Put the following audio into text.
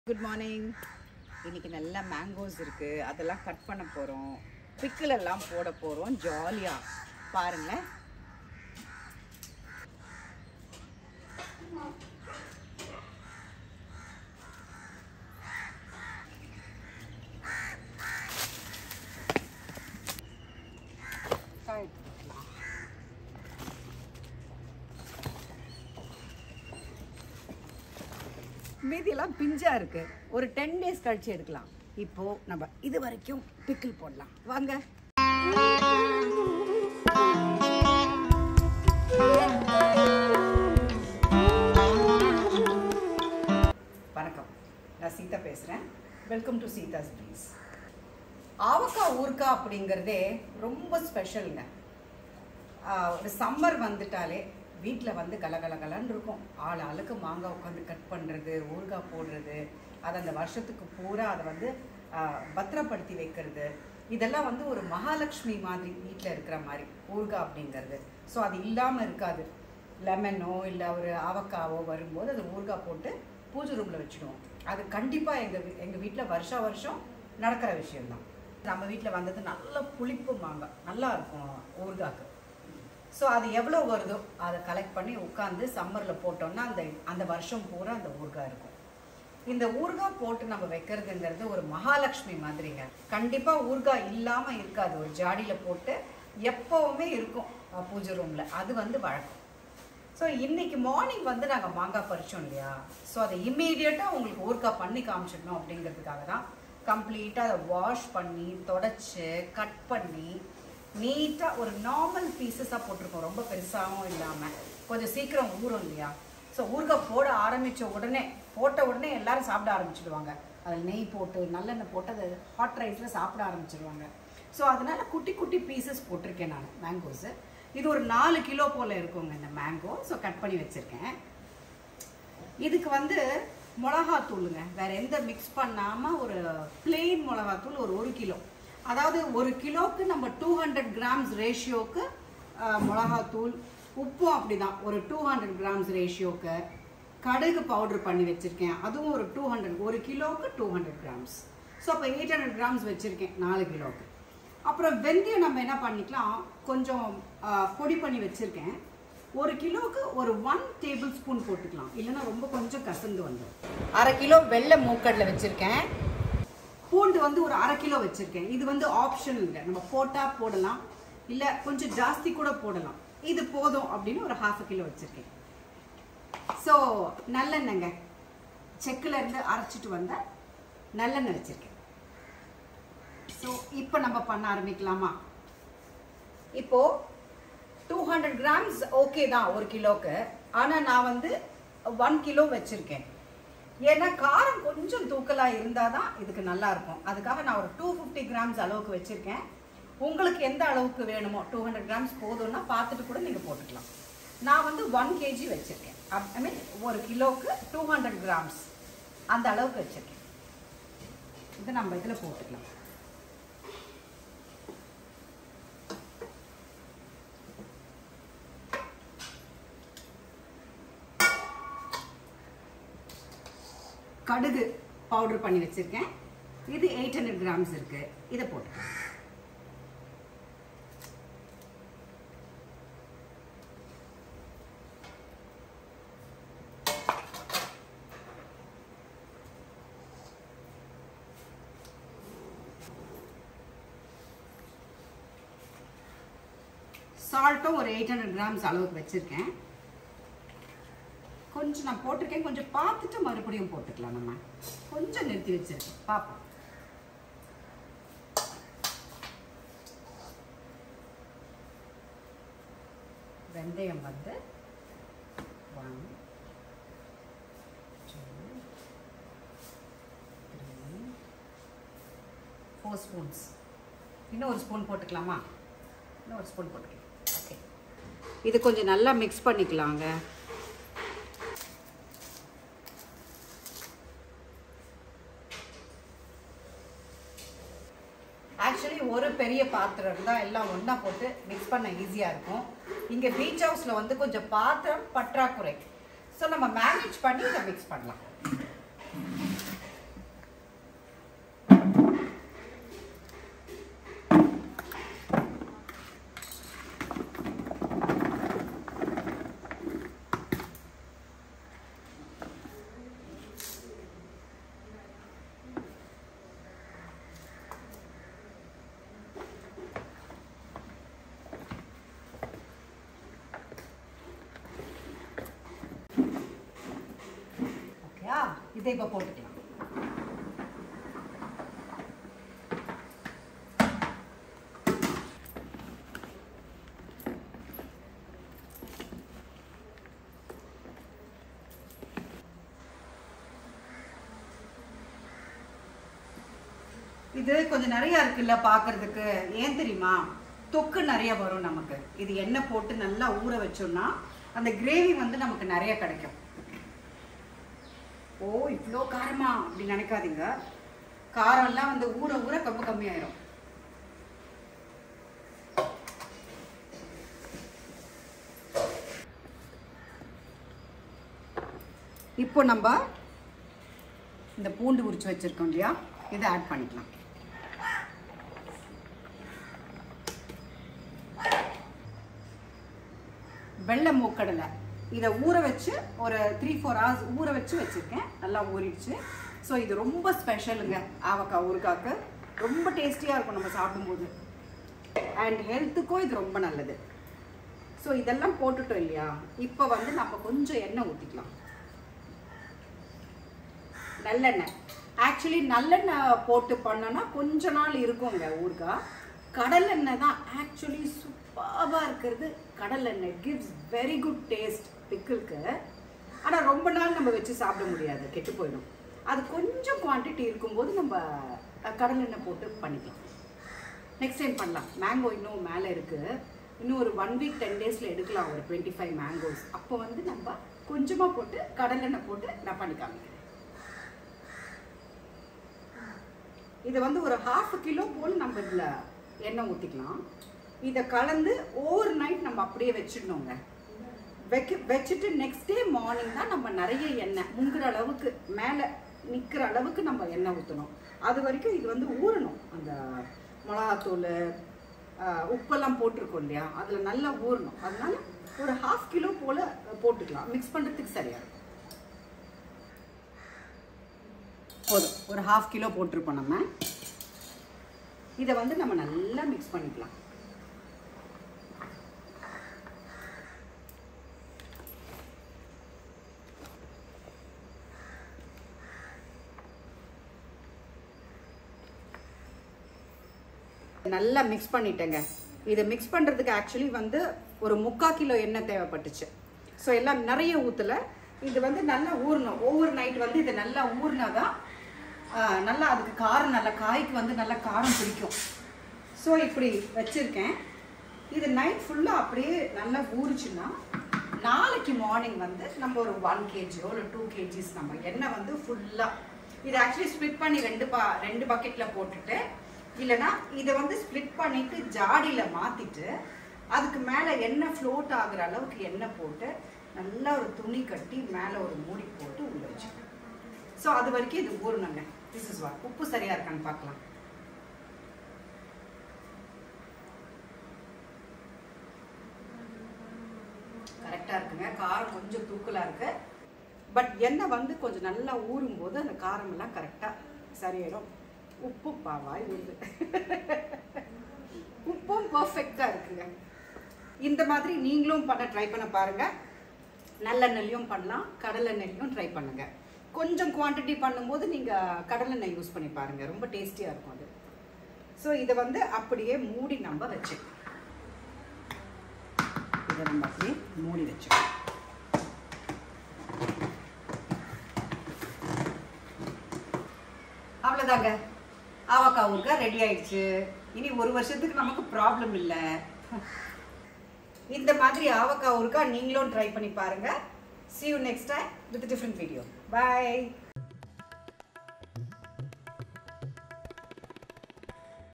Good morning இன்னைக்கு நல்ல mangoes இருக்கு அதெல்லாம் கட் பண்ண போறோம் பிக்கிள் எல்லாம் போட போறோம் ஜாலியா பாருங்களேன் காய் எடுத்துக்கலாம். மீதியெல்லாம் பிஞ்சா இருக்கு ஒரு டென் டேஸ் கழிச்சு எடுக்கலாம் இப்போ நம்ம இது வரைக்கும் பிக்கிள் போடலாம் வாங்க வணக்கம் நான் சீதா பேசுறேன் welcome to Seetha's please avakaya ஊறுகாய் அப்படிங்கிறதே ரொம்ப ஸ்பெஷலுங்க ஆஹ் ஒரு சம்மர் வந்துட்டாலே வீட்டில் வந்து கலகல கலன்னு இருக்கும் ஆள் ஆளுக்கு மாங்காய் உட்காந்து கட் பண்ணுறது ஊறுகாய் போடுறது அதை அந்த வருஷத்துக்கு பூரா அதை வந்து ஆஹ் பத்திரப்படுத்தி வைக்கிறது இதெல்லாம் வந்து ஒரு மகாலட்சுமி மாதிரி வீட்டில் இருக்கிற மாதிரி ஊறுகாய் அப்படிங்கிறது ஸோ அது இல்லாமல் இருக்காது லெமனோ இல்லை ஒரு ஆவக்காவோ வரும்போது அது ஊறுகாய் போட்டு பூஜை ரூமில் வச்சுடுவோம் அது கண்டிப்பாக எங்கள் எங்கள் வீட்டில் வருஷா வருஷம் நடக்கிற விஷயம்தான் நம்ம வீட்டில் வந்தது நல்ல புளிப்பு மாங்காய் நல்லா இருக்கும் ஊறுகாய்க்கு ஸோ அது எவ்வளோ வருதோ அதை கலெக்ட் பண்ணி உட்காந்து சம்மரில் போட்டோம்னா அந்த அந்த வருஷம் பூரா அந்த ஊறுகாய் இருக்கும் இந்த ஊறுகாய் போட்டு நம்ம வைக்கிறதுங்கிறது ஒரு மகாலட்சுமி மாதிரிங்க கண்டிப்பாக ஊறுகாய் இல்லாமல் இருக்காது ஒரு ஜாடியில் போட்டு எப்போவுமே இருக்கும் அஹ், பூஜை ரூமில் அது வந்து வழக்கம் ஸோ இன்னைக்கு மார்னிங் வந்து நாங்கள் மாங்காய் பறிச்சோம் இல்லையா ஸோ அதை இம்மீடியட்டாக உங்களுக்கு ஊறுகாய் பண்ணி காமிச்சிடணும் அப்படிங்கிறதுக்காக தான் கம்ப்ளீட்டாக அதை வாஷ் பண்ணி தொடச்சி கட் பண்ணி நீட்டாக ஒரு நார்மல் பீசஸாக போட்டிருக்கோம் ரொம்ப பெருசாகவும் இல்லாமல் கொஞ்சம் சீக்கிரம் ஊறும் இல்லையா ஸோ ஊறுகாய் போட ஆரம்பித்த உடனே போட்ட உடனே எல்லாரும் சாப்பிட ஆரம்பிச்சிடுவாங்க அதில் நெய் போட்டு நல்லெண்ணெய் போட்டு அதை ஹாட் ரைஸில் சாப்பிட ஆரம்பிச்சிடுவாங்க ஸோ அதனால குட்டி குட்டி பீசஸ் போட்டிருக்கேன் நான் மேங்கோஸு இது ஒரு நாலு கிலோ போல் இருக்குங்க இந்த மேங்கோ ஸோ கட் பண்ணி வச்சுருக்கேன் இதுக்கு வந்து மிளகாத்தூளுங்க வேற எந்த மிக்ஸ் பண்ணாமல் ஒரு பிளெயின் மிளகாத்தூள் ஒரு ஒரு கிலோ அதாவது ஒரு கிலோக்கு நம்ம டூ ஹண்ட்ரட் கிராம்ஸ் ரேஷியோக்கு மிளகாத்தூள் உப்பும் அப்படிதான் ஒரு டூ ஹண்ட்ரட் கிராம்ஸ் ரேஷியோக்கு கடுகு பவுடர் பண்ணி வச்சுருக்கேன் அதுவும் ஒரு டூ ஹண்ட்ரட் ஒரு கிலோவுக்கு டூ ஹண்ட்ரட் கிராம்ஸ் ஸோ அப்போ எயிட் ஹண்ட்ரட் கிராம்ஸ் வச்சுருக்கேன் நாலு கிலோவுக்கு அப்புறம் வெந்தயம் நம்ம என்ன பண்ணிக்கலாம் கொஞ்சம் ஆ, பொடி பண்ணி வச்சுருக்கேன் ஒரு கிலோவுக்கு ஒரு ஒன் டேபிள் ஸ்பூன் போட்டுக்கலாம் இல்லைன்னா ரொம்ப கொஞ்சம் கசந்து வந்துடும் அரை கிலோ வெள்ளை மூக்கடலை வச்சுருக்கேன் பூண்டு வந்து ஒரு அரை கிலோ வச்சுருக்கேன் இது வந்து ஆப்ஷன் இல்லை நம்ம போட்டால் போடலாம் இல்லை கொஞ்சம் ஜாஸ்தி கூட போடலாம் இது போதும் அப்படின்னு ஒரு ஹாஃப் கிலோ வச்சுருக்கேன் ஸோ நல்லெண்ணெய்ங்க செக்கில் இருந்து அரைச்சிட்டு வந்த நல்லெண்ணெய் வச்சுருக்கேன் ஸோ இப்போ நம்ம பண்ண ஆரம்பிக்கலாமா இப்போ டூ ஹண்ட்ரட் கிராம்ஸ் ஓகே தான் ஒரு கிலோக்கு ஆனால் நான் வந்து ஒன் கிலோ வச்சுருக்கேன் ஏன்னா காரம் கொஞ்சம் தூக்கலாக இருந்தால் தான் இதுக்கு நல்லா இருக்கும் அதுக்காக நான் ஒரு டூ ஃபிஃப்டி கிராம்ஸ் அளவுக்கு வச்சுருக்கேன் உங்களுக்கு எந்த அளவுக்கு வேணுமோ டூ ஹண்ட்ரட் கிராம்ஸ் போதும்னா பார்த்துட்டு கூட நீங்கள் போட்டுக்கலாம் நான் வந்து ஒன் கேஜி வச்சுருக்கேன் ஐ மீன் ஒரு கிலோவுக்கு டூ ஹண்ட்ரட் கிராம்ஸ் அந்த அளவுக்கு வச்சுருக்கேன் இதை நம்ம இதில் போட்டுக்கலாம் கடுகு பவுடர் பண்ணி வச்சிருக்கேன் இது எயிட் ஹண்ட்ரட் கிராம்ஸ் இருக்கு இதை போட்டு சால்ட்டும் ஒரு எயிட் ஹண்ட்ரட் கிராம்ஸ் அளவுக்கு வச்சிருக்கேன் கொஞ்சம் நான் போட்டிருக்கேன் கொஞ்சம் பார்த்துட்டு மறுபடியும் போட்டுக்கலாம் நம்ம கொஞ்சம் நிறுத்தி வச்சிருக்கேன் பார்ப்போம் வெந்தயம் வந்து ஒன் ஃபோர் ஸ்பூன்ஸ் இன்னும் ஒரு ஸ்பூன் போட்டுக்கலாமா இன்னும் ஒரு ஸ்பூன் போட்டுக்கலாம் ஓகே இது கொஞ்சம் நல்லா மிக்ஸ் பண்ணிக்கலாங்க ஆக்சுவலி ஒரு பெரிய பாத்திரம் இருந்தால் எல்லாம் ஒன்றா போட்டு மிக்ஸ் பண்ண ஈஸியாக இருக்கும் இங்கே பீச் ஹவுஸில் வந்து கொஞ்சம் பாத்திரம் பற்றாக்குறை ஸோ நம்ம மேனேஜ் பண்ணி இதை மிக்ஸ் பண்ணலாம் இதை இப்போ போட்டுக்கலாம் இது கொஞ்சம் நிறைய இருக்குல்ல பார்க்கறதுக்கு ஏன் தெரியுமா தொக்கு நிறைய வரும் நமக்கு இது எண்ணெய் போட்டு நல்லா ஊற வச்சோம்னா அந்த கிரேவி வந்து நமக்கு நிறைய கிடைக்கும் ஓ இவ்வளோ காரமா அப்படி நினைக்காதீங்க காரம் எல்லாம் வந்து ஊற ஊற ரொம்ப கம்மியாயிரும் இப்போ நம்ம இந்த பூண்டு உரிச்சு வச்சிருக்கோம் இல்லையா இதை ஆட் பண்ணிக்கலாம் வெள்ளை மூக்கடலை இதை ஊற வச்சு ஒரு த்ரீ ஃபோர் ஹவர்ஸ் ஊற வச்சு வச்சுருக்கேன் நல்லா ஊறிடுச்சு ஸோ இது ரொம்ப ஸ்பெஷலுங்க ஆவக்காய் ஊறுகாக்கு ரொம்ப டேஸ்டியாக இருக்கும் நம்ம சாப்பிடும்போது அண்ட் ஹெல்த்துக்கும் இது ரொம்ப நல்லது ஸோ இதெல்லாம் போட்டுட்டோம் இல்லையா இப்போ வந்து நம்ம கொஞ்சம் எண்ணெய் ஊற்றிக்கலாம் நல்லெண்ணெய் ஆக்சுவலி நல்லெண்ணெய் போட்டு பண்ணோன்னா கொஞ்ச நாள் இருக்குங்க ஊறுகாய் கடலெண்ணெய் தான் ஆக்சுவலி சூப்பராக இருக்கிறது கடலெண்ணெய் கிவ்ஸ் வெரி குட் டேஸ்ட் பிக்கிளுக்கு ஆனால் ரொம்ப நாள் நம்ம வச்சு சாப்பிட முடியாது கெட்டு போயிடும் அது கொஞ்சம் குவான்டிட்டி இருக்கும்போது நம்ம அஹ், கடலெண்ணெய் போட்டு பண்ணிக்கலாம் நெக்ஸ்ட் டைம் பண்ணலாம் மேங்கோ இன்னும் மேலே இருக்குது இன்னும் ஒரு ஒன் வீக் டென் டேஸில் எடுக்கலாம் ஒரு டுவெண்ட்டி ஃபைவ் மேங்கோஸ் அப்போ வந்து நம்ம கொஞ்சமாக போட்டு கடலெண்ணெய் போட்டு நான் பண்ணி காமிக்கிறேன் இதை வந்து ஒரு ஹாஃப் கிலோ போல் நம்ம இதில் எண்ணெய் ஊற்றிக்கலாம் இதை கலந்து ஓவர் நைட் நம்ம அப்படியே வச்சிடணுங்க வைக்க வச்சுட்டு நெக்ஸ்ட் டே மார்னிங் தான் நம்ம நிறைய எண்ணெய் முங்குற அளவுக்கு மேலே நிற்கிற அளவுக்கு நம்ம எண்ணெய் ஊற்றணும் அது வரைக்கும் இது வந்து ஊறணும் அந்த மிளகாத்தூள் ஆஹ், உப்பெல்லாம் போட்டிருக்கோம் இல்லையா அதில் நல்லா ஊறணும் அதனால ஒரு ஹாஃப் கிலோ போல் போட்டுக்கலாம் மிக்ஸ் பண்ணுறதுக்கு சரியா இருக்கும் போதும் ஒரு ஹாஃப் கிலோ போட்டிருப்போம் நம்ம இதை வந்து நம்ம நல்லா மிக்ஸ் பண்ணிக்கலாம் நல்லா மிக்ஸ் பண்ணிட்டேங்க இதை மிக்ஸ் பண்ணுறதுக்கு ஆக்சுவலி வந்து ஒரு முக்கால் கிலோ எண்ணெய் தேவைப்பட்டுச்சு ஸோ எல்லாம் நிறைய ஊற்றலை இது வந்து நல்லா ஊறணும் ஓவர் நைட் வந்து இது நல்லா ஊறினா தான் நல்லா அதுக்கு காரம் நல்லா காய்க்கு வந்து நல்லா காரம் பிடிக்கும் ஸோ இப்படி வச்சுருக்கேன் இது நைட் ஃபுல்லாக அப்படியே நல்லா ஊறிச்சுன்னா நாளைக்கு மார்னிங் வந்து நம்ம ஒரு ஒன் கேஜியோ இல்லை டூ கேஜிஸ் நம்ம எண்ணெய் வந்து ஃபுல்லாக இது ஆக்சுவலி ஸ்ப்ளிட் பண்ணி ரெண்டு பா ரெண்டு பக்கெட்டில் போட்டுட்டு இல்லைன்னா இதை வந்து ஸ்ப்ளிட் பண்ணிட்டு ஜாடியில் மாற்றிட்டு அதுக்கு மேலே எண்ணெய் ஃப்ளோட் ஆகுற அளவுக்கு எண்ணெய் போட்டு நல்லா ஒரு துணி கட்டி மேலே ஒரு மூடி போட்டு உள்ள வச்சுக்கணும் ஸோ அது வரைக்கும் இது ஊறணுங்க திஸ் இஸ் வாட் உப்பு சரியா இருக்கான்னு பார்க்கலாம் கரெக்டாக இருக்குங்க காரம் கொஞ்சம் தூக்கலாக இருக்கு பட் எண்ணெய் வந்து கொஞ்சம் நல்லா ஊறும் போது அந்த காரம் எல்லாம் கரெக்டாக சரியாயிடும் உப்பு பாவாய் ஊறுது உப்பும் பர்ஃபெக்டாக இருக்குங்க இந்த மாதிரி நீங்களும் பண்ண ட்ரை பண்ண பாருங்க நல்லெண்ணெய்லையும் பண்ணலாம் கடலெண்ணெய்லையும் ட்ரை பண்ணுங்க கொஞ்சம் குவாண்டிட்டி பண்ணும்போது நீங்கள் கடலெண்ணெய் யூஸ் பண்ணி பாருங்க ரொம்ப டேஸ்டியாக இருக்கும் அது ஸோ இதை வந்து அப்படியே மூடி நம்ம வச்சுக்கலாம் இதை நம்ம அப்படியே மூடி வச்சுக்கலாம் அவ்வளோதாங்க ஆவாக்காய் ஊறுகாய் ரெடி ஆயிடுச்சு இனி ஒரு வருஷத்துக்கு நமக்கு ப்ராப்ளம் இல்லை இந்த மாதிரி ஆவக்காய் ஊறுகாய் நீங்களும் ட்ரை பண்ணி பாருங்க see you next time with a different video bye